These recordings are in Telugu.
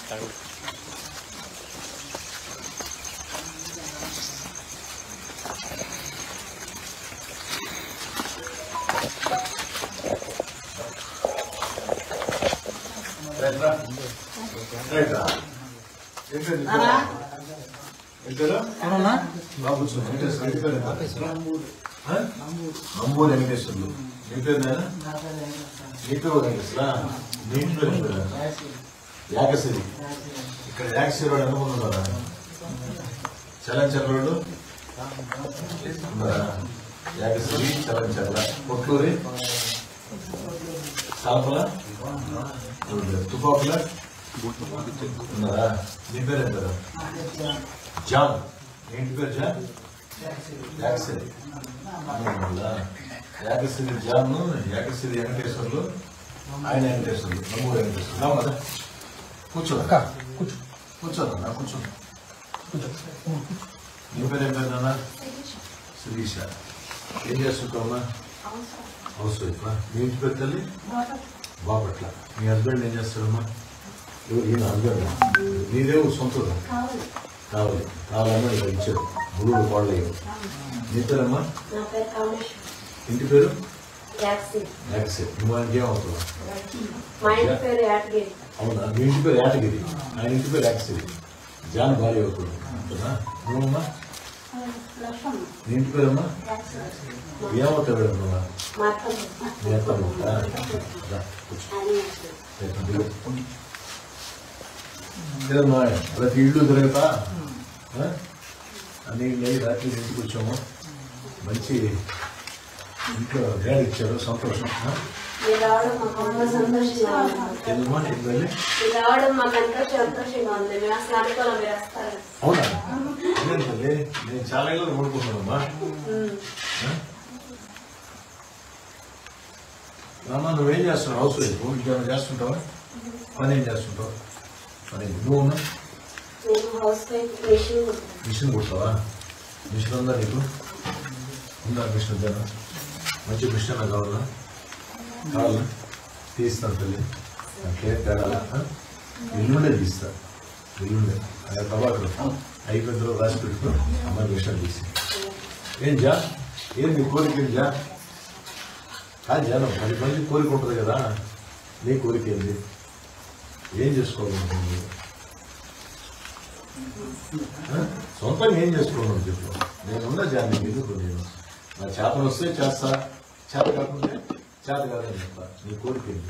రైట్రా రైట్రా ఏం పేరు నీ పేరు? ఏం పేరు బాబు కూర్చో. వెంకటేశ్వర ఇంటి పేరు ఎంత? ఆ? నంబూరు వెంకటేశ్వర్లు నీ పేరు నాయన నీ పేరు వెంకటేశ్వరా నీ ఇంటి పేరు ఏం పేరు యాగసిరి ఇక్కడ యాగసిరి వాడు ఎంతమంది ఉన్నారా చలంచర్లోడు ఉన్నారా యాగసిరి చలంచర్ల కొట్లూరి సాపల తుపాకుల ఉన్నారా నీ పేరు ఏం పేరు జాన్ ఏంటి పేరు జాన్ యాగసిరి అవునా? యాగసిరి జాన్ యాగసిరి వెంకటేశ్వర్లు ఆయన వెంకటేశ్వర్లు నమ్మూరు వెంకటేశ్వర్లు రావు కదా కూర్చో కూర్చో కూర్చో నాన్న కూర్చో నీ పేరు ఏం పేరు నాన్న శిరీష ఏం చేస్తుంటావమ్మా హౌస్ వైఫ్ మీ ఇంటి పేరు తల్లి బాపట్ల మీ హస్బెండ్ ఏం చేస్తాడమ్మా ఎవరు ఈయన హస్బెండ్ నీదే సొంతదా కావాలి కావాలన్నా ఇక్కడ ఇచ్చారు ముళ్ళు కోళ్ళ నీ పేరమ్మా నా పేరు కమలేష్ ఇంటి పేరు ట్యాక్సీ యాక్సెప్ నువ్వు ఆయనకి ఏమవుతుందా మా ఇంటి పేరు యాటగిరి అవునా మీ ఇంటి పేరు యాటగిరి ఆయన ఇంటి పేరు యాక్సిరి జాన్ భార్య అవుతుంది అంతేనా నువ్వమ్మా లక్ష్మణ్ నీ ఇంటి పేరమ్మా ఏమవుతావు మేడం నువ్వు మా అత్తమ్మ నీ అత్త ఉంటా రా, కూర్చో. అని రేపు దిగు. లేదమ్మా ప్రతి ఇల్లు తిరగతా ఆ? అన్ని నెయ్యి రాత్రి ఇంటికి వచ్చాము మంచి ఇంట్లో డాడీ ఇచ్చారు సంతోషం ఆ? మీరు రావడం మాకు ரொம்ப సంతోషంగా ఉంది ఏందమ్మా నీకు వెళ్ళి మీరు రావడం మాకు ఎంతో సంతోషంగా ఉంది మేము అసలు అనుకోవాలి మీరు వస్తారు అవునా అదేం తల్లి నేను చాలా ఇళ్ళు కొనుక్కున్నానమ్మా ఉమ్. రామా నువ్వేం చేస్తున్నావు హౌస్ వైఫ్ ఇంకేమైనా చేస్తుంటావా పని ఏం చేస్తుంటావు పని ఏం- నువ్వు ఉన్నా నేను హౌస్ వైఫ్ మిషన్ మిషన్ కుడతావా మిషన్ ఉందా నీకు ఉందా మిషన్ జన మంచి మిషన్ నాకు కావాలా కావాలా తీస్తాను తల్లి నాకే తేడా ఇల్లుండే తీస్తా ఇల్లుండే అదే తబాకులు అయిపోయిన తర్వాత రాసి పెట్టుకో అమ్మాయి మిషన్ తీసి ఏం జా ఏం నీ కోరిక ఏం జా కాదు జనం పది మంది కోరిక ఉంటుంది కదా నీ కోరిక ఏంది ఏం చేసుకోవాలనుకుంటుంది ఆ? సొంతంగా ఏం చేసుకోవడం చెప్పు నేనున్నా జాన్ని ఎందుకు నేను నా చేతను వస్తే చేస్తా చేత కాకుంటే చేత కాదని చెప్తా నీ కోరిక ఏంటి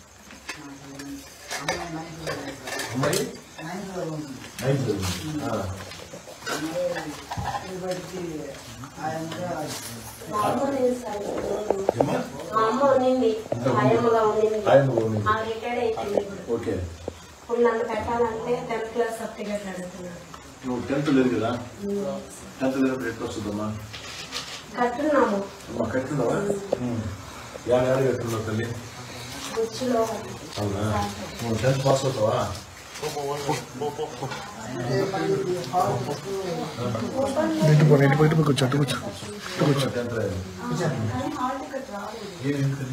అమ్మాయి నైన్ చదివింది. ఆ. మా అమ్మ ఉంది సార్ ఏమ్మా? మా అమ్మ ఉండింది ఆయమ్మగా ఉండింది ఆయమ్మ ఉండింది. ఆ రిటైర్డ్ అయిపోయింది ఇప్పుడు ఓకే ఇప్పుడు నన్ను పెట్టాలంటే టెన్త్ క్లాస్ సర్టిఫికేట్ అడుగుతున్నాను నువ్వు టెన్త్ లేదు కదా టెన్త్ లేనప్పుడు ఎట్లా వస్తుందమ్మా కట్టున్నాము అమ్మా కట్టున్నావా యాభై ఆరు కట్టున్నావు తల్లి బుచ్చిలో అవునా నువ్వు టెన్త్ పాస్ అవుతావా ఇంటి బయట కూర్చో అటు కూర్చో టెన్త్ రాయాలి కానీ హాల్ టికెట్ రాలేదు ఏం ఎందుకని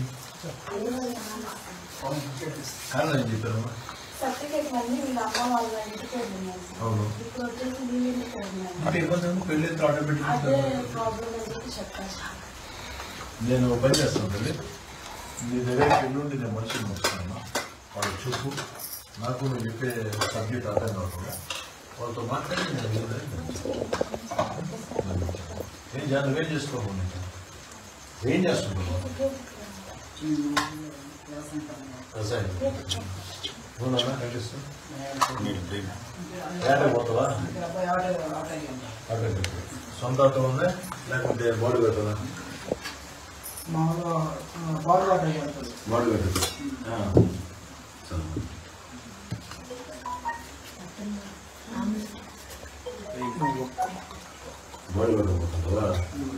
కారణం ఏం చెప్పారమ్మా సర్టిఫికేట్ అన్ని వీళ్ళ అమ్మ వాళ్ళ ఇంటికి వెళ్ళినాను అవును ఇప్పుడు వచ్చేసి వీళ్ళ ఇంటికి వెళ్ళినాను అంటే ఇబ్బంది పెళ్ళి ఆటోమేటిక్ అదే ప్రాబ్లం అని చెప్పి చెప్పాను నేను ఒక పని చేస్తాను తల్లి నీ దగ్గర ఎల్లుండి నేను మనుషులు వస్తాను వాళ్ళు చూపు నాకు నువ్వు చెప్పే సబ్జెక్ట్ అర్థం కాకుండా వాళ్ళతో మాట్లాడి నేను వెళ్ళదని నేను చెప్తాను. ఏం చేయాలి నువ్వేం చేసుకోకుండా ఏం చేస్తున్నావు వ్యవసాయం అవునా కనిపిస్తు ఏట పోతావా ఆటో పెట్టు. సొంత ఆటో ఉందా లేకుంటే బాడీ పెట్టదా బాడీ పెట్టదు బాడీ పెట్టకపోతుంటావా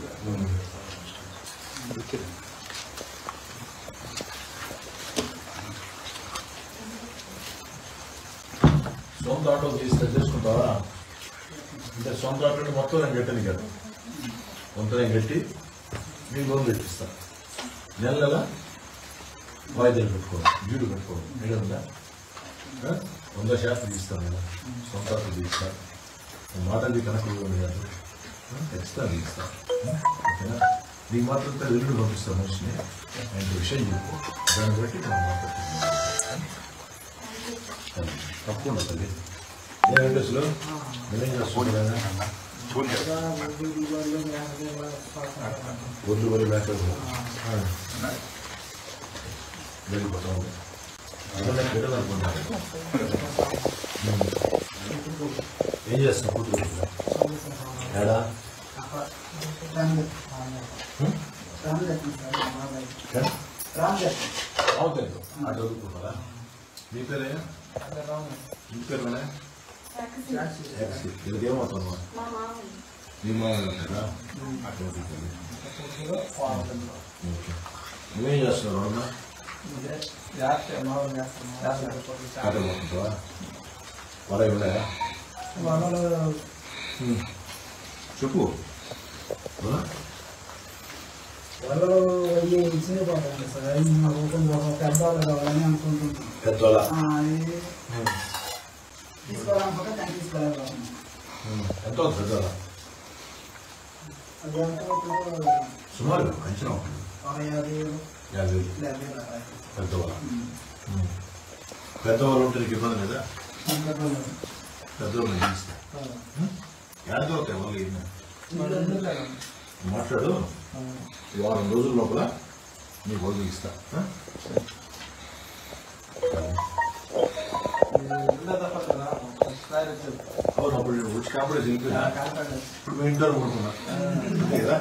సొంత ఆటో తీస్తే చేసుకుంటావా అంటే సొంత ఆటోని మొత్తం నేను కట్టని కదా మొత్తం నేను కట్టి మీకు లోన్ తెప్పిస్తా నెల నెల వాయిదాలు పెట్టుకోండి డ్యూటీ పెట్టుకోండి మీడియం ఉందా ఆ? వంద శాతం తీస్తాను నేను సొంత తీస్తాను మాటలు కనుక కాదు ఖచ్చితంగా తీస్తాను ఓకేనా నీకు మాత్రం ఎల్లుండి పంపిస్తాను మనిషిని ఆయన విషయం చెప్పు దాన్ని బట్టి మనం మాట్లాడుతున్నాం తప్పకుండా తల్లి ఏమంటే అసలు నేనేం చేస్తున్నాను ఒడ్లు వరి మేక వెళ్ళిపోతా ఉంది అదే బిడ్డలు అనుకుంటాను ఏం చేస్తాం కూతురు ఏడా అవుతుంది అటు వదులుకుంటారా మీ పేరే మీ పేరు మేనే వీళ్ళకి ఏమవుతాను మా మామయ్య మీ మామూలు ఉంటారా అటు వదులుతుంది ఓకే నువ్వేం చేస్తున్నావు అమ్మా అటు పోతుంటావా వర ఇవ్వలేదా చెప్పు అవునా? వాళ్ళు అయ్యి ఇచ్చిన పోతాను సార్ మాకు ఒక పెద్దవాళ్ళు కావాలని అనుకుంటున్నాం పెద్దోళ్ళ ఆ, అది తీసుకోవాలనుకుంటే దాన్ని తీసుకోలేకపోతున్నాం ఎంత అవుతుంది పెద్దోళ్ళ అది ఎంత అవుతుందో సుమారు అంచనా ఉంటుంది ఒక యాభై వేలు యాభై వేలు డెబ్బై రూపాయలు. పెద్దవాళ్ళ ఉమ్. పెద్దవాళ్ళు ఉంటే నీకు ఇబ్బంది లేదా ఇంకా కొన్ని. పెద్దవాళ్ళు నేను ఇస్తా ఆ. యాదో ఒక వాళ్ళు ఈయన. ఇంకా రెండు కదా. మాట్లాడు ఆ. ఈ వారం రోజుల లోపల నీకు వాళ్ళు ఇస్తా ఆ? అవును అప్పుడు నేను వచ్చి కాంపిడే వెళ్ళిపోయినా ఇప్పుడు మీ ఇంట్లో కొనుక్కున్నా అంతే కదా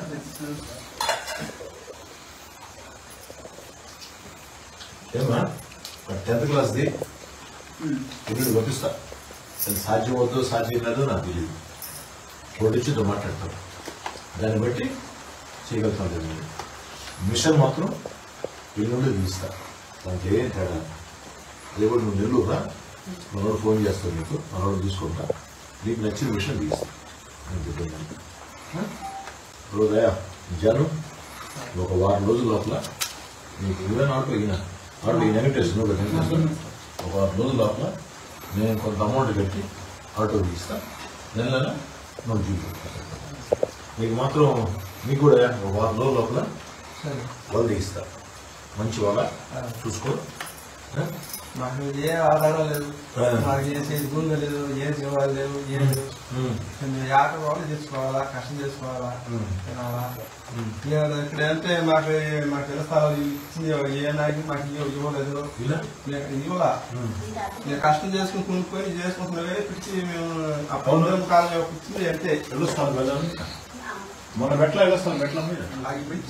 ఏమా టెన్త్ క్లాస్ది ఉమ్. ఇప్పుడు పంపిస్తా అది సాధ్యం వద్దు సాధ్యం కాదో నాకు తెలియదు ఓడిచ్చితో మాట్లాడతాం దాన్ని బట్టి చేయగలుగుతాం కదా నేను. మిషన్ మాత్రం ఎల్లుండి తీస్తా దానికి ఏం తేడా రేపు నువ్వు నెల్లూరా మనోడు ఫోన్ చేస్తాను నీకు మనోడు తీసుకుంటా నీకు నచ్చిన విషయం తీస్తా నేను చెప్పాను రోజా జనం ఒక వారం రోజుల లోపల నీకు ఇరవై నాలుగు ఈయన నాలుగు ఈ నెగటివ్స్ నువ్వు నెగటివ్స్ ఒక వారం రోజుల లోపల నేను కొంత అమౌంట్ కట్టి ఆటో తీస్తా నెల నెల నువ్వు చూపు నీకు మాత్రం నీకు కూడా ఒక వారం రోజుల లోపల సరే వాళ్ళు తీస్తా మంచి వాళ్ళ చూసుకో ఆ? మాకు ఏ ఆధారం లేదు ఆ. మాకు ఏ చేతి భూమి లేదు ఏ జీవాలు లేవు ఏం లేవు ఉమ్. మేము ఆట వాళ్ళు చేసుకోవాలా కష్టం చేసుకోవాలా ఉమ్. తినాలా ఉమ్. లేదు ఇక్కడ అంటే మాకు మాకు ఇళ్ళ స్థలాలు ఇచ్చింది ఏ నాయకు మాకు ఇవ్వ- ఇవ్వలేదు ఇలా లేక ఇవ్వలా ఉమ్. నేను కష్టం చేసుకుని కొనుక్కొని చేసుకుంటున్నవే పిచ్చి మేము ఆ పౌర్ణమి కాలం పిచ్చింది అంటే వెళ్ళొస్తాను వెళ్ళాను మొన్న మెట్ల వెళ్ళొస్తాను మెట్ల మీద నాకు ఇప్పుడు